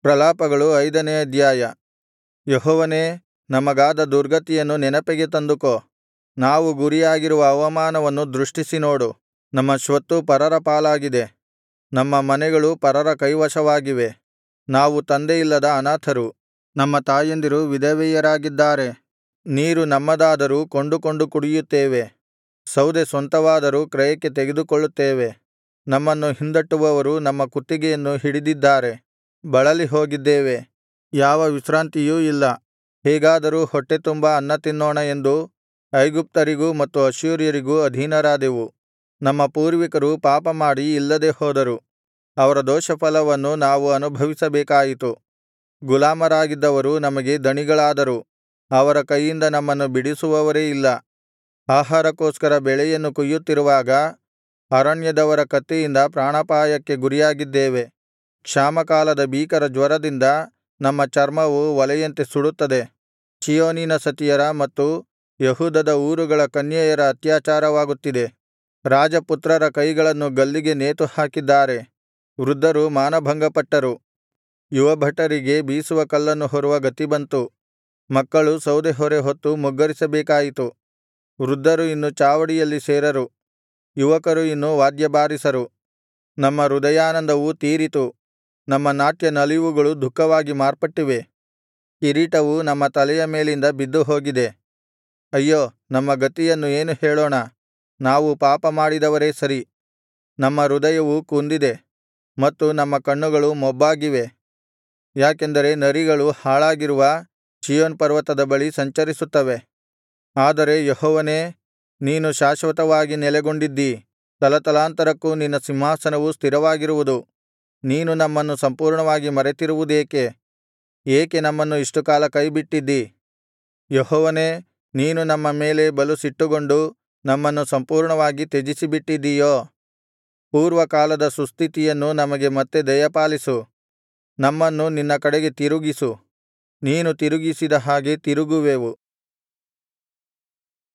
ಪ್ರಲಾಪಗಳು ಐದನೇ ಅಧ್ಯಾಯ ಯೆಹೋವನೇ ನಮಗಾದ ದುರ್ಗತಿಯನ್ನು ನೆನಪಿಗೆ ತಂದುಕೋ ನಾವು ಗುರಿಯಾಗಿರುವ ಅವಮಾನವನ್ನು ದೃಷ್ಟಿಸಿ ನೋಡು ನಮ್ಮ ಸ್ವತ್ತು ಪರರ ಪಾಲಾಗಿದೆ ನಮ್ಮ ಮನೆಗಳು ಪರರ ಕೈವಶವಾಗಿವೆ ನಾವು ತಂದೆಯಿಲ್ಲದ ಅನಾಥರು ನಮ್ಮ ತಾಯಂದಿರು ವಿಧವೆಯರಾಗಿದ್ದಾರೆ ನೀರು ನಮ್ಮದಾದರೂ ಕೊಂಡುಕೊಂಡು ಕುಡಿಯುತ್ತೇವೆ ಸೌದೆ ಸ್ವಂತವಾದರೂ ಕ್ರಯಕ್ಕೆ ತೆಗೆದುಕೊಳ್ಳುತ್ತೇವೆ ನಮ್ಮನ್ನು ಹಿಂದಟ್ಟುವವರು ನಮ್ಮ ಕುತ್ತಿಗೆಯನ್ನು ಹಿಡಿದಿದ್ದಾರೆ ಬಳಲಿ ಹೋಗಿದ್ದೇವೆ ಯಾವ ವಿಶ್ರಾಂತಿಯೂ ಇಲ್ಲ ಹೇಗಾದರೂ ಹೊಟ್ಟೆತುಂಬಾ ಅನ್ನ ತಿನ್ನೋಣ ಎಂದು ಐಗುಪ್ತರಿಗೂ ಮತ್ತು ಅಶ್ಶೂರ್ಯರಿಗೂ ಅಧೀನರಾದೆವು ನಮ್ಮ ಪೂರ್ವಿಕರು ಪಾಪಮಾಡಿ ಇಲ್ಲದೆ ಹೋದರು ಅವರ ದೋಷಫಲವನ್ನು ನಾವು ಅನುಭವಿಸಬೇಕಾಯಿತು ಗುಲಾಮರಾಗಿದ್ದವರು ನಮಗೆ ದಣಿಗಳಾದರು ಅವರ ಕೈಯಿಂದ ನಮ್ಮನ್ನು ಬಿಡಿಸುವವರೇ ಇಲ್ಲ ಆಹಾರಕ್ಕೋಸ್ಕರ ಬೆಳೆಯನ್ನು ಕೊಯ್ಯುತ್ತಿರುವಾಗ ಅರಣ್ಯದವರ ಕತ್ತಿಯಿಂದ ಪ್ರಾಣಾಪಾಯಕ್ಕೆ ಗುರಿಯಾಗಿದ್ದೇವೆ ಕ್ಷಾಮಕಾಲದ ಭೀಕರ ಜ್ವರದಿಂದ ನಮ್ಮ ಚರ್ಮವು ಒಲೆಯಂತೆ ಸುಡುತ್ತದೆ ಚೀಯೋನಿನ ಸತಿಯರ ಮತ್ತು ಯೆಹೂದದ ಊರುಗಳ ಕನ್ಯೆಯರ ಅತ್ಯಾಚಾರವಾಗುತ್ತಿದೆ ರಾಜಪುತ್ರರ ಕೈಗಳನ್ನು ಗಲ್ಲಿಗೆ ನೇತುಹಾಕಿದ್ದಾರೆ ವೃದ್ಧರು ಮಾನಭಂಗಪಟ್ಟರು ಯುವಭಟರಿಗೆ ಬೀಸುವ ಕಲ್ಲನ್ನು ಹೊರುವ ಗತಿ ಬಂತು ಮಕ್ಕಳು ಸೌದೆಹೊರೆ ಹೊತ್ತು ಮುಗ್ಗರಿಸಬೇಕಾಯಿತು ವೃದ್ಧರು ಇನ್ನು ಚಾವಡಿಯಲ್ಲಿ ಸೇರರು ಯುವಕರು ಇನ್ನು ವಾದ್ಯ ಬಾರಿಸರು ನಮ್ಮ ಹೃದಯಾನಂದವು ತೀರಿತು ನಮ್ಮ ನಾಟ್ಯ ನಲಿವುಗಳು ದುಃಖವಾಗಿ ಮಾರ್ಪಟ್ಟಿವೆ ಕಿರೀಟವು ನಮ್ಮ ತಲೆಯ ಮೇಲಿಂದ ಬಿದ್ದುಹೋಗಿದೆ ಅಯ್ಯೋ ನಮ್ಮ ಗತಿಯನ್ನು ಏನು ಹೇಳೋಣ ನಾವು ಪಾಪಮಾಡಿದವರೇ ಸರಿ ನಮ್ಮ ಹೃದಯವು ಕುಂದಿದೆ ಮತ್ತು ನಮ್ಮ ಕಣ್ಣುಗಳು ಮೊಬ್ಬಾಗಿವೆ ಯಾಕೆಂದರೆ ನರಿಗಳು ಹಾಳಾಗಿರುವ ಚೀಯೋನ್ ಪರ್ವತದ ಬಳಿ ಸಂಚರಿಸುತ್ತವೆ ಆದರೆ ಯೆಹೋವನೇ ನೀನು ಶಾಶ್ವತವಾಗಿ ನೆಲೆಗೊಂಡಿದ್ದೀ ತಲತಲಾಂತರಕ್ಕೂ ನಿನ್ನ ಸಿಂಹಾಸನವು ಸ್ಥಿರವಾಗಿರುವುದು ನೀನು ನಮ್ಮನ್ನು ಸಂಪೂರ್ಣವಾಗಿ ಮರೆತಿರುವುದೇಕೆ ಏಕೆ ನಮ್ಮನ್ನು ಇಷ್ಟು ಕಾಲ ಕೈಬಿಟ್ಟಿದ್ದೀ ಯೆಹೋವನೇ ನೀನು ನಮ್ಮ ಮೇಲೆ ಬಲು ಸಿಟ್ಟುಗೊಂಡು ನಮ್ಮನ್ನು ಸಂಪೂರ್ಣವಾಗಿ ತ್ಯಜಿಸಿಬಿಟ್ಟಿದ್ದೀಯೋ ಪೂರ್ವಕಾಲದ ಸುಸ್ಥಿತಿಯನ್ನು ನಮಗೆ ಮತ್ತೆ ದಯಪಾಲಿಸು ನಮ್ಮನ್ನು ನಿನ್ನ ಕಡೆಗೆ ತಿರುಗಿಸು ನೀನು ತಿರುಗಿಸಿದ ಹಾಗೆ ತಿರುಗುವೆವು